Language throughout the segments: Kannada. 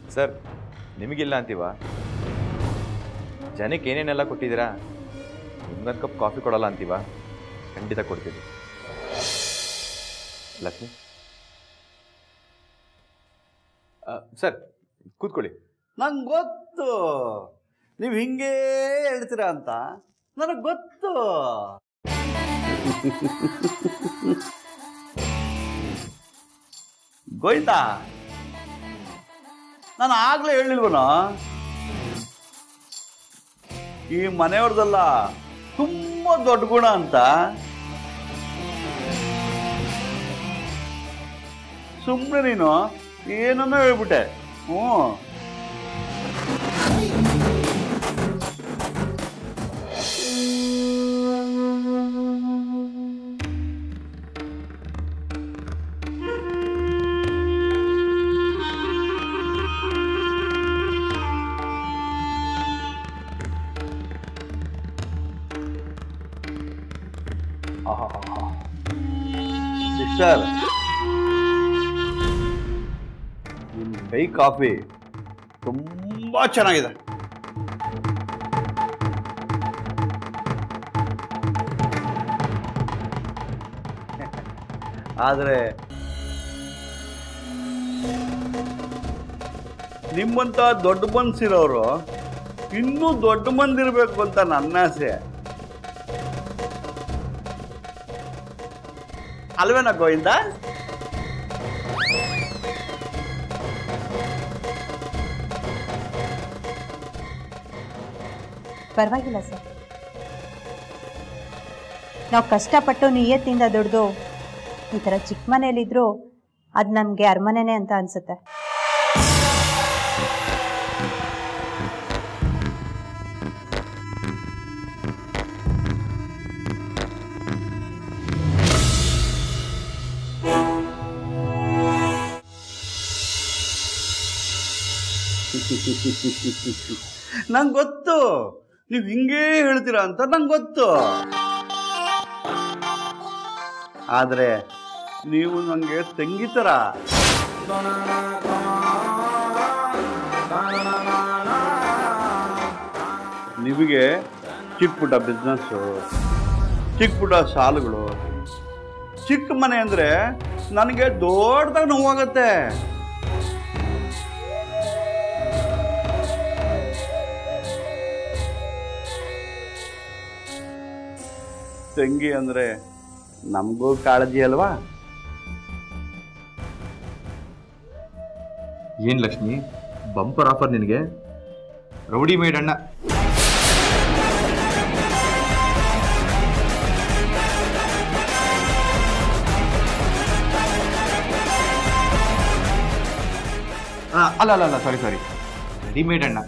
ಸರ್ ನಿಮಗಿಲ್ಲ ಅಂತೀವ ಜನಕ್ಕೆ ಏನೇನೆಲ್ಲ ಕೊಟ್ಟಿದ್ದೀರಾ ನಿಮ್ಗೊಂದು ಕಪ್ ಕಾಫಿ ಕೊಡಲ್ಲ ಅಂತೀವ ಖಂಡಿತ ಕೊಡ್ತೀವಿ ಲಕ್ಷ್ಮಿ ಆ, ಸರ್ ಕೂತ್ಕೊಳ್ಳಿ ನಂಗೆ ಗೊತ್ತು ನೀವು ಹಿಂಗೇ ಹೇಳ್ತೀರಾ ಅಂತ ನನಗೆ ಗೊತ್ತು ಗೋಯ್ತಾ ನಾನು ಆಗ್ಲೇ ಹೇಳಿಲ್ವನ ಈ ಮನೆಯವ್ರದಲ್ಲ ತುಂಬ ದೊಡ್ಡ ಗುಣ ಅಂತ ಸುಮ್ಮನೆ ನೀನು ಏನನ್ನೋ ಹೇಳ್ಬಿಟ್ಟೆ ಹ್ಞೂ ಸಿಸ್ಟರ್ ನಿಮ್ಮ ಕೈ ಕಾಫಿ ತುಂಬ ಚೆನ್ನಾಗಿದೆ ಆದರೆ ನಿಮ್ಮಂತ ದೊಡ್ಡ ಮನ್ಸಿರೋರು ಇನ್ನೂ ದೊಡ್ಡ ಮಂದಿರಬೇಕು ಅಂತ ನನ್ನ ಆಸೆ ಅಲ್ವೇನಾ ಗೋವಿಂದ ಪರವಾಗಿಲ್ಲ ಸರ್ ನಾವು ಕಷ್ಟಪಟ್ಟು ನಿಯತ್ತಿಂದ ದುಡ್ದು ಈ ಥರ ಚಿಕ್ಕ ಮನೇಲಿದ್ರು ಅದು ನಮಗೆ ಅರಮನೆನೇ ಅಂತ ಅನ್ಸುತ್ತೆ ನಂಗೆ ಗೊತ್ತು ನೀವು ಹಿಂಗೇ ಹೇಳ್ತೀರಾ ಅಂತ ನಂಗೆ ಗೊತ್ತು ಆದರೆ ನೀವು ನನಗೆ ತಂಗಿ ಥರ ನಿಮಗೆ ಚಿಕ್ಕ ಪುಟ್ಟ ಬಿಸ್ನೆಸ್ಸು ಚಿಕ್ಕ ಪುಟ್ಟ ಸಾಲುಗಳು ಚಿಕ್ಕ ಮನೆ ಅಂದರೆ ನನಗೆ ದೊಡ್ಡದಾಗ ನೋವಾಗತ್ತೆ ತಂಗಿ ಅಂದರೆ ನಮಗೂ ಕಾಳಜಿ ಅಲ್ವಾ ಏನು ಲಕ್ಷ್ಮಿ ಬಂಪರ್ ಆಫರ್ ನಿನಗೆ ರೌಡಿ ಮೇಡ್ ಅಣ್ಣ ಆ, ಅಲ್ಲ ಅಲ್ಲ ಅಲ್ಲ ಸಾರಿ ಸಾರಿ ರೆಡಿಮೇಡ್ ಅಣ್ಣ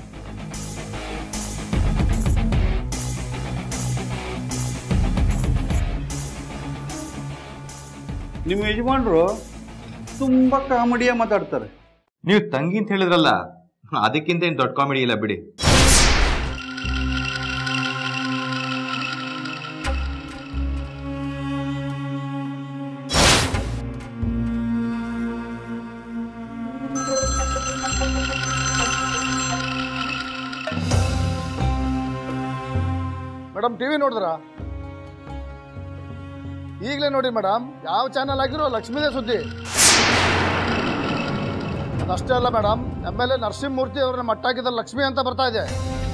ನಿಮ್ಮ ಯಜಮಾನ್ರು ತುಂಬ ಕಾಮಿಡಿಯ ಮಾತಾಡ್ತಾರೆ ನೀವು ತಂಗಿ ಅಂತ ಹೇಳಿದ್ರಲ್ಲ ಅದಕ್ಕಿಂತ ಏನು ದೊಡ್ಡ ಕಾಮಿಡಿ ಇಲ್ಲ ಬಿಡಿ ಮೇಡಮ್ ಟಿವಿ ನೋಡಿದ್ರಾ ಈಗಲೇ ನೋಡಿ ಮೇಡಮ್ ಯಾವ ಚಾನಲ್ ಆಗಿರೋ ಲಕ್ಷ್ಮೀದೇ ಸುದ್ದಿ ಅದಷ್ಟೇ ಅಲ್ಲ madam M L A Narasimhamurthy ಅವ್ರನ್ನ ಮಟ್ಟಾಕಿದ ಲಕ್ಷ್ಮಿ ಅಂತ ಬರ್ತಾ ಇದೆ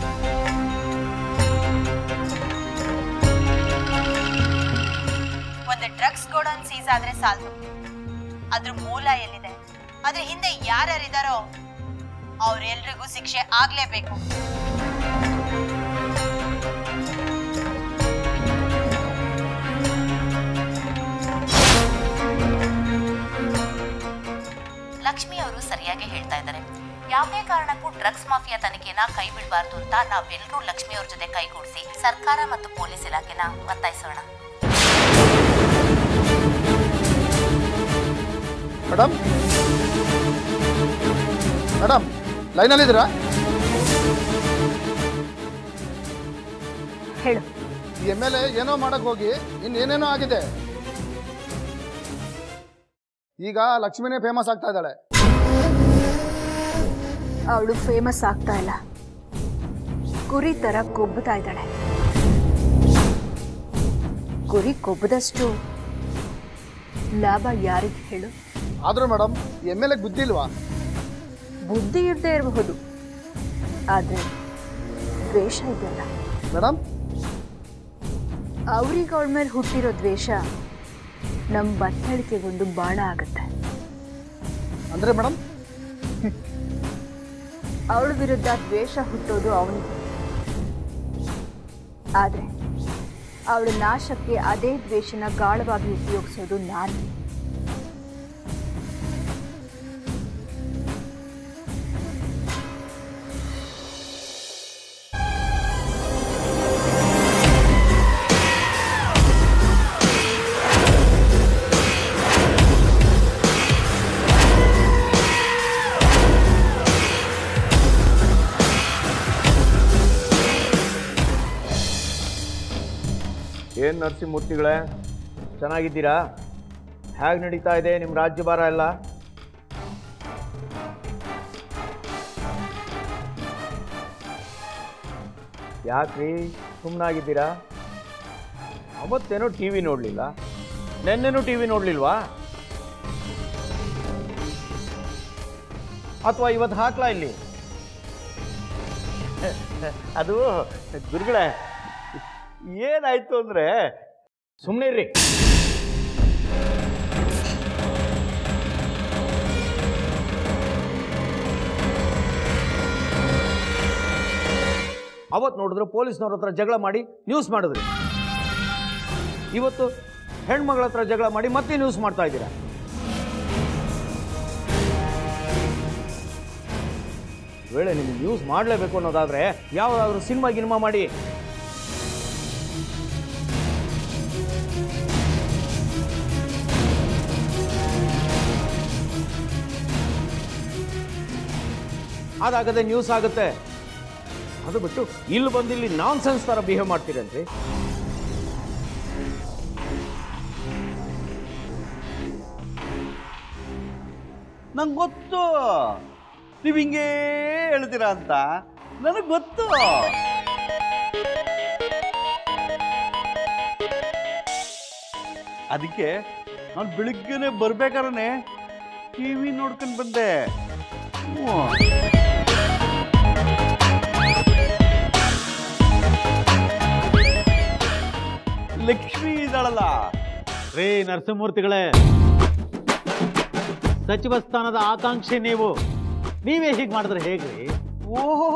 ಒಂದು ಡ್ರಗ್ಸ್ ಗೋಡೌನ್ ಸೀಸ್ ಆದ್ರೆ ಸಾಲದು ಅದ್ರ ಮೂಲ ಎಲ್ಲಿದೆ ಅದ್ರ ಹಿಂದೆ ಯಾರ್ಯಾರಿದಾರೋ ಅವ್ರೆಲ್ರಿಗೂ ಶಿಕ್ಷೆ ಆಗ್ಲೇಬೇಕು ಲಕ್ಷ್ಮಿ ಅವರು ಸರಿಯಾಗಿ ಹೇಳ್ತಾ ಇದ್ದಾರೆ ಯಾವುದೇ ಕಾರಣಕ್ಕೂ ಡ್ರಗ್ಸ್ ಮಾಫಿಯಾ ತನಿಖೆನ ಕೈ ಬಿಡಬಾರ್ದು ಅಂತ ನಾವೆಲ್ಲರೂ ಲಕ್ಷ್ಮಿ ಅವ್ರ ಜೊತೆ ಕೈಗೂಡಿಸಿ ಸರ್ಕಾರ ಮತ್ತು ಪೊಲೀಸ್ ಇಲಾಖೆನ ಒತ್ತಾಯಿಸೋಣ ಮೇಡಮ್ ಮೇಡಮ್ ಲೈನಲ್ಲಿದ್ದೀರಾ ಹೇಳು ಈ ಎಮ್ ಎಲ್ ಎ ಏನೋ ಮಾಡಕ್ ಹೋಗಿ ಇನ್ನೇನೇನೋ ಆಗಿದೆ ಈಗ ಲಕ್ಷ್ಮಿನೇ ಫೇಮಸ್ ಆಗ್ತಾ ಇದ್ದಾಳೆ ಅವಳು ಫೇಮಸ್ ಆಗ್ತಾ ಇಲ್ಲ ಕುರಿ ತರ ಕೊಬ್ಬುತ್ತಾ ಇದ್ದಾಳೆ ಕುರಿ ಕೊಬ್ಬದಷ್ಟು ಲಾಭ ಯಾರಿಗೆ ಹೇಳು ಆದರೂ ಮೇಡಮ್ ಎಮ್ ಎಲ್ ಎ ಬುದ್ಧಿ ಇಲ್ವಾ ಬುದ್ಧಿ ಇರದೇ ಇರಬಹುದು ಆದ್ರೆ ದ್ವೇಷ ಇದೆಯಲ್ಲ ಮೇಡಮ್ ಅವ್ರಿಗೆ ಅವಳ ಮೇಲೆ ಹುಟ್ಟಿರೋ ದ್ವೇಷ ನಮ್ಮ ಬತ್ತಳಿಕೆಗೊಂದು ಬಾಣ ಆಗತ್ತೆ ಅಂದರೆ ಮೇಡಮ್ ಅವಳ ವಿರುದ್ಧ ದ್ವೇಷ ಹುಟ್ಟೋದು ಅವನಿಗೆ ಆದ್ರೆ ಅವಳ ನಾಶಕ್ಕೆ ಅದೇ ದ್ವೇಷನ ಗಾಳವಾಗಿ ಉಪಯೋಗಿಸೋದು ನಾನು ಏನು ನರಸಿಂಹಮೂರ್ತಿಗಳೇ ಚೆನ್ನಾಗಿದ್ದೀರಾ ಹೇಗೆ ನಡೀತಾ ಇದೆ ನಿಮ್ಮ ರಾಜ್ಯಭಾರ ಎಲ್ಲ ಯಾಕ್ರಿ ಸುಮ್ಮನಾಗಿದ್ದೀರಾ ಅವತ್ತೇನೋ ಟಿ ವಿ ನೋಡಲಿಲ್ಲ ನೆನ್ನೆನೂ ಟಿ ವಿ ನೋಡಲಿಲ್ವಾ ಅಥವಾ ಇವತ್ತು ಹಾಕ್ಲಾ ಇಲ್ಲಿ ಅದು ಗುರುಗಳೇ ಏನಾಯ್ತು ಅಂದ್ರೆ ಸುಮ್ಮನೆ ಇರ್ರಿ ಅವತ್ತು ನೋಡಿದ್ರೆ ಪೊಲೀಸ್ನವ್ರ ಹತ್ರ ಜಗಳ ಮಾಡಿ ನ್ಯೂಸ್ ಮಾಡಿದ್ರಿ ಇವತ್ತು ಹೆಣ್ಮಗಳ ಹತ್ರ ಜಗಳ ಮಾಡಿ ಮತ್ತೆ ನ್ಯೂಸ್ ಮಾಡ್ತಾ ಇದ್ದೀರಾ ವೇಳೆ ನಿಮ್ಗೆ ನ್ಯೂಸ್ ಮಾಡಲೇಬೇಕು ಅನ್ನೋದಾದ್ರೆ ಯಾವುದಾದ್ರೂ ಸಿನಿಮಾ ಗಿನಿಮಾ ಮಾಡಿ ಅದಾಗದೆ ನ್ಯೂಸ್ ಆಗುತ್ತೆ ಅದು ಬಿಟ್ಟು ಇಲ್ಲಿ ಬಂದು ಇಲ್ಲಿ ನಾನ್ ಸೆನ್ಸ್ ಥರ ಬಿಹೇವ್ ಮಾಡ್ತೀರಂತೆ ನಂಗೆ ಗೊತ್ತು ನೀವು ಹಿಂಗೇ ಹೇಳ್ತೀರಾ ಅಂತ ನನಗೆ ಗೊತ್ತು ಅದಕ್ಕೆ ನಾನು ಬೆಳಿಗ್ಗೆನೆ ಬರ್ಬೇಕಾದ್ರೆ ಟಿ ವಿ ನೋಡ್ಕೊಂಡು ಬಂದೆ ಹ್ಞೂ. ಲಕ್ಷ್ಮಿ ಇದ್ದಾಳಲ್ಲ ರೇ ನರಸಿಂಹಮೂರ್ತಿಗಳೇ ಸಚಿವ ಸ್ಥಾನದ ಆಕಾಂಕ್ಷಿ ನೀವು ನೀವೇ ಹೀಗೆ ಮಾಡಿದ್ರೆ ಹೇಗ್ರಿ ಓಹೋ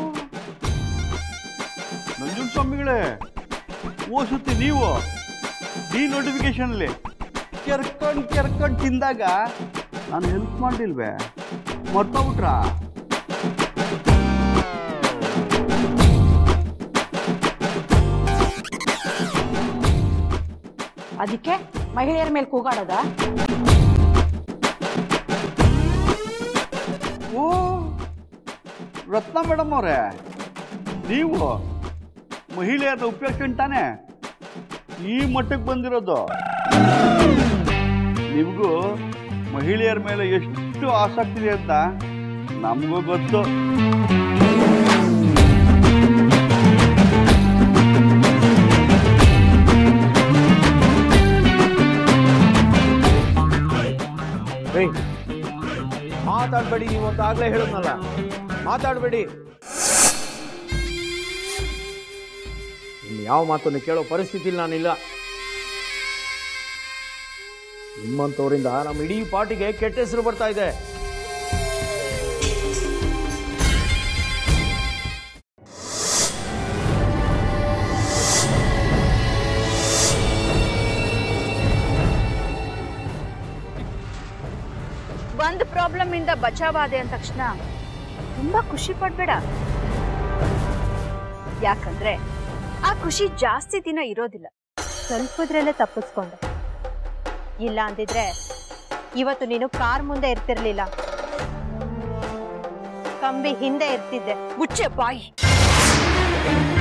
ನಂಜುನ್ ಸ್ವಾಮಿಗಳೇ ಓ ಸುತ್ತಿ ನೀವು ಡಿ ನೋಟಿಫಿಕೇಶನಲ್ಲಿ ಕೆರ್ಕೊಂಡು ಕೆರ್ಕೊಂಡು ತಿಂದಾಗ ನಾನು ಹೆಲ್ಪ್ ಮಾಡಿಲ್ವೇ ಮರ್ತೋಗ್ಬಿಟ್ರಾ ಅದಕ್ಕೆ ಮಹಿಳೆಯರ ಮೇಲೆ ಕೂಗಾಡೋದ ಓ ರತ್ನ ಮೇಡಮ್ ಅವರೇ ನೀವು ಮಹಿಳೆಯರನ್ನ ಉಪಯೋಗಿಸ್ಕೊಂಡು ತಾನೆ ಈ ಮಟ್ಟಕ್ಕೆ ಬಂದಿರೋದು ನಿಮಗೂ ಮಹಿಳೆಯರ ಮೇಲೆ ಎಷ್ಟು ಆಸಕ್ತಿ ಇದೆ ಅಂತ ನಮಗೂ ಗೊತ್ತು ರೇ ಮಾತಾಡಬೇಡಿ ನೀವು ಅಂತ ಆಗ್ಲೇ ಹೇಳಿದ್ನಲ್ಲ ಮಾತಾಡಬೇಡಿ ಇನ್ನು ಯಾವ ಮಾತನ್ನು ಕೇಳೋ ಪರಿಸ್ಥಿತಿಲಿ ನಾನಿಲ್ಲ ನಿಮ್ಮಂಥವರಿಂದ ನಮ್ಮ ಇಡೀ ಪಾರ್ಟಿಗೆ ಕೆಟ್ಟ ಹೆಸರು ಬರ್ತಾ ಇದೆ ಒಂದು ಪ್ರಾಬ್ಲಮ್ ಇಂದ ಬಚಾವಾದೆ ಅಂದ ತಕ್ಷಣ ತುಂಬಾ ಖುಷಿ ಪಡ್ಬೇಡ ಯಾಕಂದ್ರೆ ಆ ಖುಷಿ ಜಾಸ್ತಿ ದಿನ ಇರೋದಿಲ್ಲ ಸ್ವಲ್ಪದ್ರಲ್ಲೇ ತಪ್ಪಿಸ್ಕೊಂಡೆ ಇಲ್ಲ ಅಂದಿದ್ರೆ ಇವತ್ತು ನೀನು ಕಾರ್ ಮುಂದೆ ಇರ್ತಿರ್ಲಿಲ್ಲ ಕಂಬಿ ಹಿಂದೆ ಇರ್ತಿದ್ದೆ ಮುಚ್ಚೆ ಬಾಯಿ